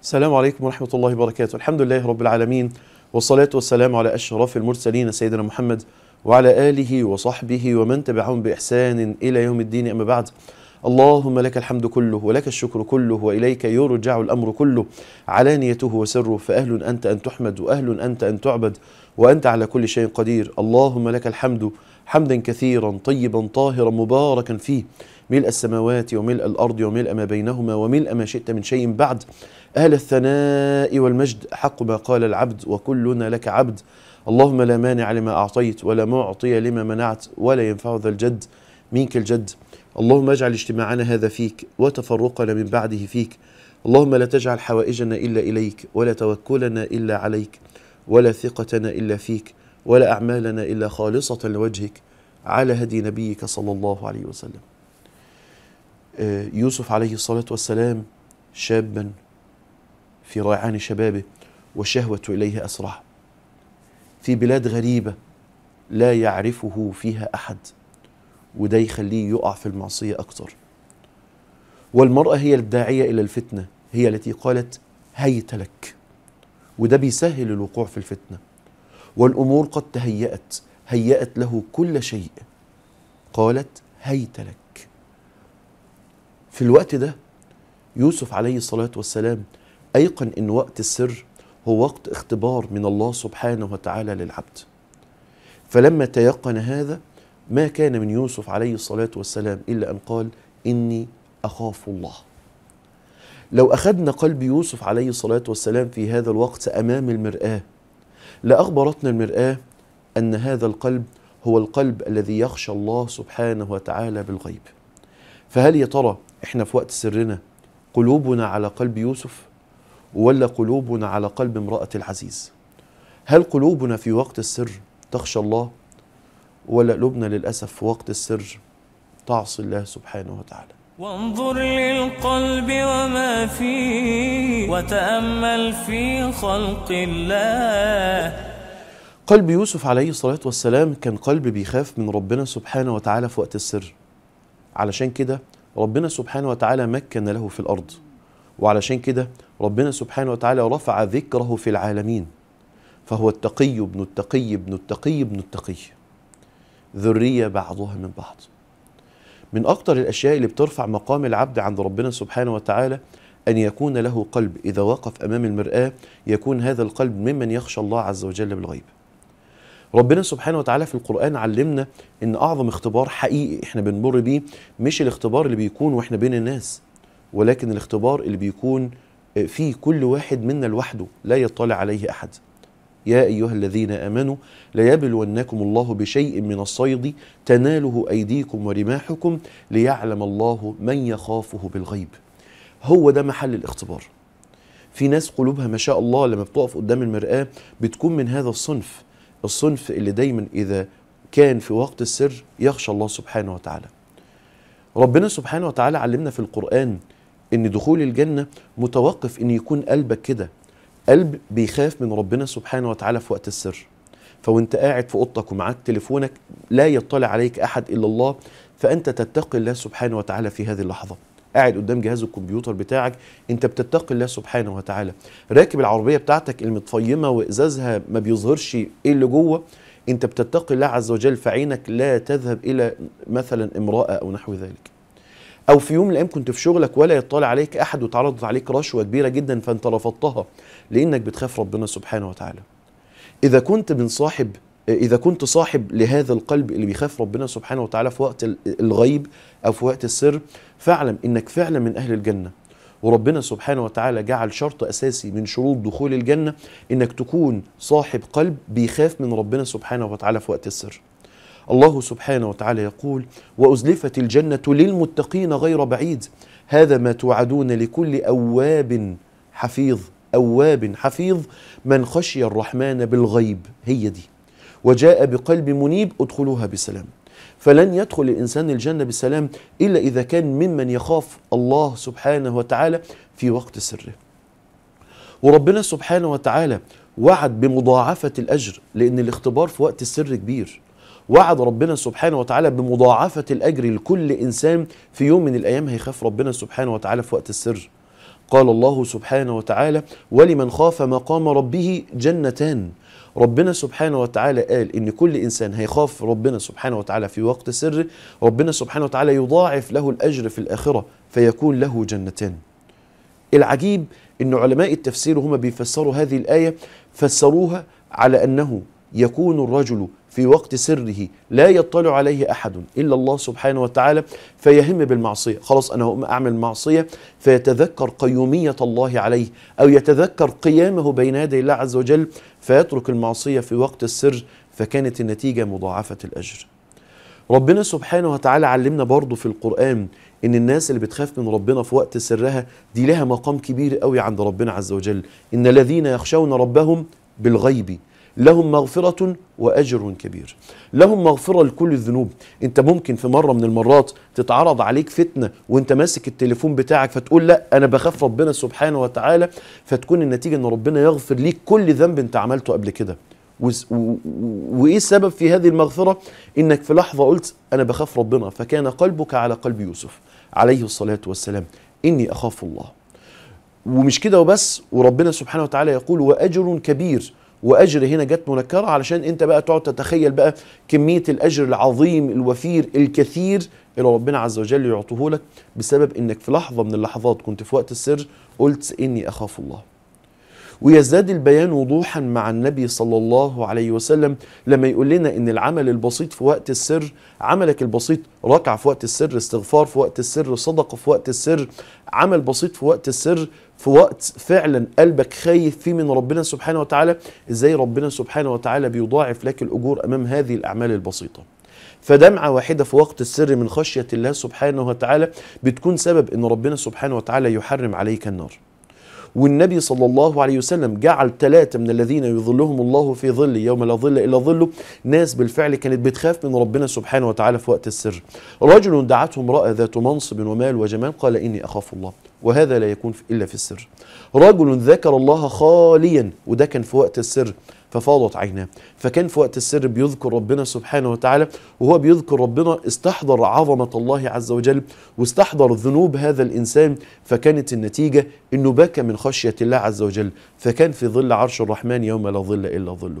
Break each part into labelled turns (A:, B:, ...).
A: السلام عليكم ورحمة الله وبركاته الحمد لله رب العالمين والصلاة والسلام على أشرف المرسلين سيدنا محمد وعلى آله وصحبه ومن تبعهم بإحسان إلى يوم الدين أما بعد اللهم لك الحمد كله ولك الشكر كله وإليك يرجع الأمر كله علانيته وسره فأهل أنت أن تحمد وأهل أنت أن تعبد وأنت على كل شيء قدير اللهم لك الحمد حمدا كثيرا طيبا طاهرا مباركا فيه ملء السماوات وملء الأرض وملء ما بينهما وملء ما شئت من شيء بعد أهل الثناء والمجد حق ما قال العبد وكلنا لك عبد اللهم لا مانع لما أعطيت ولا معطي لما منعت ولا ينفع ذا الجد منك الجد اللهم اجعل اجتماعنا هذا فيك وتفرقنا من بعده فيك اللهم لا تجعل حوائجنا إلا إليك ولا توكلنا إلا عليك ولا ثقتنا إلا فيك ولا أعمالنا إلا خالصة لوجهك على هدي نبيك صلى الله عليه وسلم آه، يوسف عليه الصلاة والسلام شابا في ريعان شبابه والشهوة إليه أسرع في بلاد غريبة لا يعرفه فيها أحد وده يخليه يقع في المعصية أكتر والمرأة هي الداعية إلى الفتنة هي التي قالت هيت لك وده بيسهل الوقوع في الفتنة والأمور قد تهيأت هيأت له كل شيء قالت هيت لك في الوقت ده يوسف عليه الصلاة والسلام أيقن أن وقت السر هو وقت اختبار من الله سبحانه وتعالى للعبد فلما تيقن هذا ما كان من يوسف عليه الصلاة والسلام إلا أن قال إني أخاف الله لو أخذنا قلب يوسف عليه الصلاة والسلام في هذا الوقت أمام المرآة لأخبرتنا المرآة أن هذا القلب هو القلب الذي يخشى الله سبحانه وتعالى بالغيب فهل يا ترى احنا في وقت سرنا قلوبنا على قلب يوسف ولا قلوبنا على قلب امرأة العزيز هل قلوبنا في وقت السر تخشى الله ولا قلوبنا للأسف في وقت السر تعصي الله سبحانه وتعالى
B: وانظر للقلب وما فيه وتأمل في خلق الله
A: قلب يوسف عليه الصلاة والسلام كان قلب بيخاف من ربنا سبحانه وتعالى في وقت السر علشان كده ربنا سبحانه وتعالى مكن له في الأرض وعلشان كده ربنا سبحانه وتعالى رفع ذكره في العالمين فهو التقي ابن التقي ابن التقي ابن التقي ذرية بعضها من بعض من أكتر الأشياء اللي بترفع مقام العبد عند ربنا سبحانه وتعالى أن يكون له قلب إذا وقف أمام المرآة يكون هذا القلب ممن يخشى الله عز وجل بالغيب ربنا سبحانه وتعالى في القرآن علمنا ان اعظم اختبار حقيقي احنا بنمر بيه مش الاختبار اللي بيكون واحنا بين الناس ولكن الاختبار اللي بيكون فيه كل واحد منا لوحده لا يطلع عليه احد يا ايها الذين امنوا ليبلونكم الله بشيء من الصيد تناله ايديكم ورماحكم ليعلم الله من يخافه بالغيب هو ده محل الاختبار في ناس قلوبها ما شاء الله لما بتقف قدام المرآة بتكون من هذا الصنف الصنف اللي دايما إذا كان في وقت السر يخشى الله سبحانه وتعالى ربنا سبحانه وتعالى علمنا في القرآن ان دخول الجنة متوقف ان يكون قلبك كده قلب بيخاف من ربنا سبحانه وتعالى في وقت السر فوانت قاعد في اوضتك ومعاك تليفونك لا يطلع عليك احد الا الله فانت تتقي الله سبحانه وتعالى في هذه اللحظه قاعد قدام جهاز الكمبيوتر بتاعك انت بتتقي الله سبحانه وتعالى راكب العربيه بتاعتك المتفيمه وازازها ما بيظهرش ايه اللي جوه انت بتتقي الله عز وجل فعينك لا تذهب الى مثلا امراه او نحو ذلك او في يوم من الايام كنت في شغلك ولا يطلع عليك احد واتعرضت عليك رشوه كبيره جدا فانت رفضتها لانك بتخاف ربنا سبحانه وتعالى اذا كنت من صاحب اذا كنت صاحب لهذا القلب اللي بيخاف ربنا سبحانه وتعالى في وقت الغيب او في وقت السر فاعلم انك فعلا من اهل الجنه وربنا سبحانه وتعالى جعل شرط اساسي من شروط دخول الجنه انك تكون صاحب قلب بيخاف من ربنا سبحانه وتعالى في وقت السر الله سبحانه وتعالى يقول وازلفت الجنه للمتقين غير بعيد هذا ما توعدون لكل اواب حفيظ اواب حفيظ من خشي الرحمن بالغيب هي دي وجاء بقلب منيب ادخلوها بسلام فلن يدخل الانسان الجنه بسلام الا اذا كان ممن يخاف الله سبحانه وتعالى في وقت سره وربنا سبحانه وتعالى وعد بمضاعفه الاجر لان الاختبار في وقت السر كبير وعد ربنا سبحانه وتعالى بمضاعفه الاجر لكل انسان في يوم من الايام هيخاف ربنا سبحانه وتعالى في وقت السر قال الله سبحانه وتعالى ولمن خاف مقام ربه جنتان ربنا سبحانه وتعالى قال ان كل انسان هيخاف ربنا سبحانه وتعالى في وقت سر ربنا سبحانه وتعالى يضاعف له الاجر في الاخره فيكون له جنتان العجيب ان علماء التفسير هم بيفسروا هذه الايه فسروها على انه يكون الرجل في وقت سره لا يطلع عليه احد الا الله سبحانه وتعالى فيهم بالمعصيه، خلاص انا هقوم اعمل معصيه فيتذكر قيوميه الله عليه او يتذكر قيامه بين يدي الله عز وجل فيترك المعصيه في وقت السر فكانت النتيجه مضاعفه الاجر. ربنا سبحانه وتعالى علمنا برضه في القرآن إن الناس اللي بتخاف من ربنا في وقت سرها دي لها مقام كبير قوي عند ربنا عز وجل إن الذين يخشون ربهم بالغيب لهم مغفرة وأجر كبير لهم مغفرة لكل الذنوب انت ممكن في مرة من المرات تتعرض عليك فتنة وانت ماسك التليفون بتاعك فتقول لا انا بخاف ربنا سبحانه وتعالى فتكون النتيجة ان ربنا يغفر ليك كل ذنب انت عملته قبل كده وس- و- و- وايه السبب في هذه المغفره انك في لحظه قلت انا بخاف ربنا فكان قلبك على قلب يوسف عليه الصلاه والسلام اني اخاف الله ومش كده وبس وربنا سبحانه وتعالى يقول واجر كبير واجر هنا جت منكره علشان انت بقى تقعد تتخيل بقى كميه الاجر العظيم الوفير الكثير اللي ربنا عز وجل يعطيه لك بسبب انك في لحظه من اللحظات كنت في وقت السر قلت اني اخاف الله ويزداد البيان وضوحا مع النبي صلى الله عليه وسلم لما يقول لنا ان العمل البسيط في وقت السر عملك البسيط ركعه في وقت السر استغفار في وقت السر صدقه في وقت السر عمل بسيط في وقت السر في وقت فعلا قلبك خايف فيه من ربنا سبحانه وتعالى ازاي ربنا سبحانه وتعالى بيضاعف لك الاجور امام هذه الاعمال البسيطه فدمعة واحدة في وقت السر من خشية الله سبحانه وتعالى بتكون سبب ان ربنا سبحانه وتعالى يحرم عليك النار والنبي صلى الله عليه وسلم جعل ثلاثة من الذين يظلهم الله في ظل يوم لا ظل إلا ظله ناس بالفعل كانت بتخاف من ربنا سبحانه وتعالى في وقت السر رجل دعته امرأة ذات منصب ومال وجمال قال إني أخاف الله وهذا لا يكون إلا في السر رجل ذكر الله خاليا وده كان في وقت السر ففاضت عيناه فكان في وقت السر بيذكر ربنا سبحانه وتعالى وهو بيذكر ربنا استحضر عظمة الله عز وجل واستحضر ذنوب هذا الإنسان فكانت النتيجة أنه بكى من خشية الله عز وجل فكان في ظل عرش الرحمن يوم لا ظل إلا ظله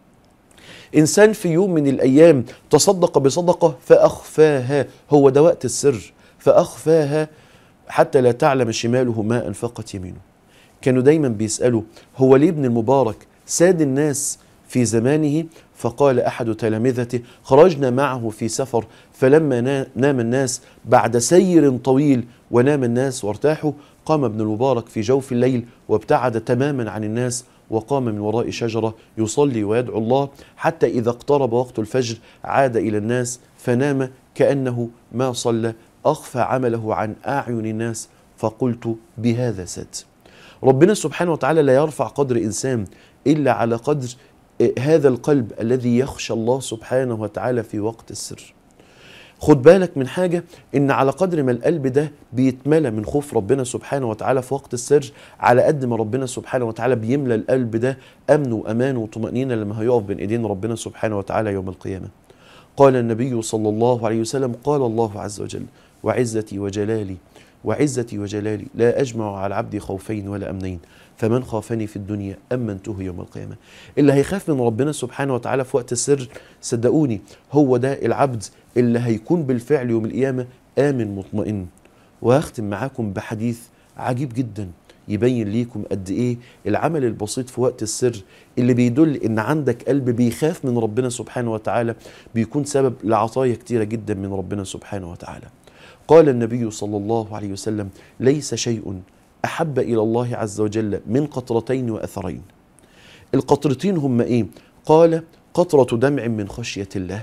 A: إنسان في يوم من الأيام تصدق بصدقة فأخفاها هو ده وقت السر فأخفاها حتى لا تعلم شماله ما أنفقت يمينه كانوا دايما بيسألوا هو ليه ابن المبارك ساد الناس في زمانه فقال أحد تلامذته خرجنا معه في سفر فلما نا- نام الناس بعد سير طويل ونام الناس وارتاحوا قام ابن المبارك في جوف الليل وابتعد تماما عن الناس وقام من وراء شجرة يصلي ويدعو الله حتى إذا اقترب وقت الفجر عاد إلى الناس فنام كأنه ما صلى أخفى عمله عن أعين الناس فقلت بهذا سد ربنا سبحانه وتعالى لا يرفع قدر إنسان إلا على قدر آه، هذا القلب الذي يخشى الله سبحانه وتعالى في وقت السر خد بالك من حاجة إن على قدر ما القلب ده بيتملى من خوف ربنا سبحانه وتعالى في وقت السر على قد ما ربنا سبحانه وتعالى بيملى القلب ده أمن وأمان وطمأنينة لما هيقف بين إيدين ربنا سبحانه وتعالى يوم القيامة قال النبي صلى الله عليه وسلم قال الله عز وجل وعزتي وجلالي وعزتي وجلالي لا أجمع على العبد خوفين ولا أمنين فمن خافني في الدنيا أمنته يوم القيامة اللي هيخاف من ربنا سبحانه وتعالى في وقت السر صدقوني هو ده العبد اللي هيكون بالفعل يوم القيامة آمن مطمئن وهختم معاكم بحديث عجيب جدا يبين ليكم قد ايه العمل البسيط في وقت السر اللي بيدل ان عندك قلب بيخاف من ربنا سبحانه وتعالى بيكون سبب لعطايا كتيرة جدا من ربنا سبحانه وتعالى قال النبي صلى الله عليه وسلم ليس شيء احب الى الله عز وجل من قطرتين واثرين القطرتين هم ايه قال قطرة دمع من خشية الله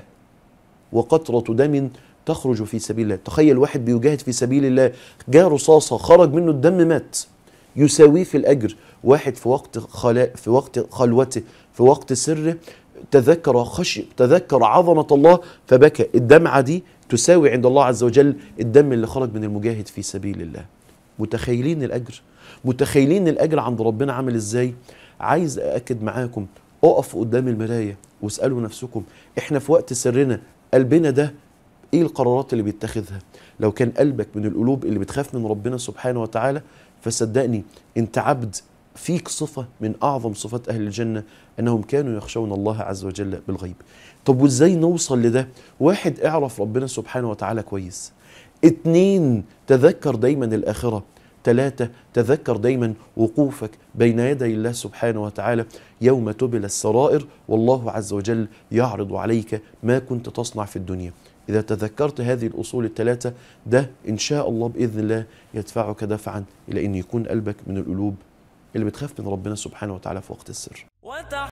A: وقطرة دم تخرج في سبيل الله تخيل واحد بيجاهد في سبيل الله جاء رصاصة خرج منه الدم مات يساويه في الأجر واحد في وقت خلاء في وقت خلوته في وقت سره تذكر خشي تذكر عظمة الله فبكى الدمعة دي تساوي عند الله عز وجل الدم اللي خرج من المجاهد في سبيل الله متخيلين الأجر متخيلين الأجر عند ربنا عامل إزاي عايز أأكد معاكم اقف قدام المراية واسألوا نفسكم احنا في وقت سرنا قلبنا ده ايه القرارات اللي بيتخذها لو كان قلبك من القلوب اللي بتخاف من ربنا سبحانه وتعالى فصدقني انت عبد فيك صفة من أعظم صفات أهل الجنة أنهم كانوا يخشون الله عز وجل بالغيب طب وإزاي نوصل لده واحد اعرف ربنا سبحانه وتعالى كويس اتنين تذكر دايما الآخرة ثلاثة تذكر دايما وقوفك بين يدي الله سبحانه وتعالى يوم تبل السرائر والله عز وجل يعرض عليك ما كنت تصنع في الدنيا إذا تذكرت هذه الأصول الثلاثة ده إن شاء الله بإذن الله يدفعك دفعا إلى أن يكون قلبك من القلوب اللي بتخاف من ربنا سبحانه وتعالى في وقت السر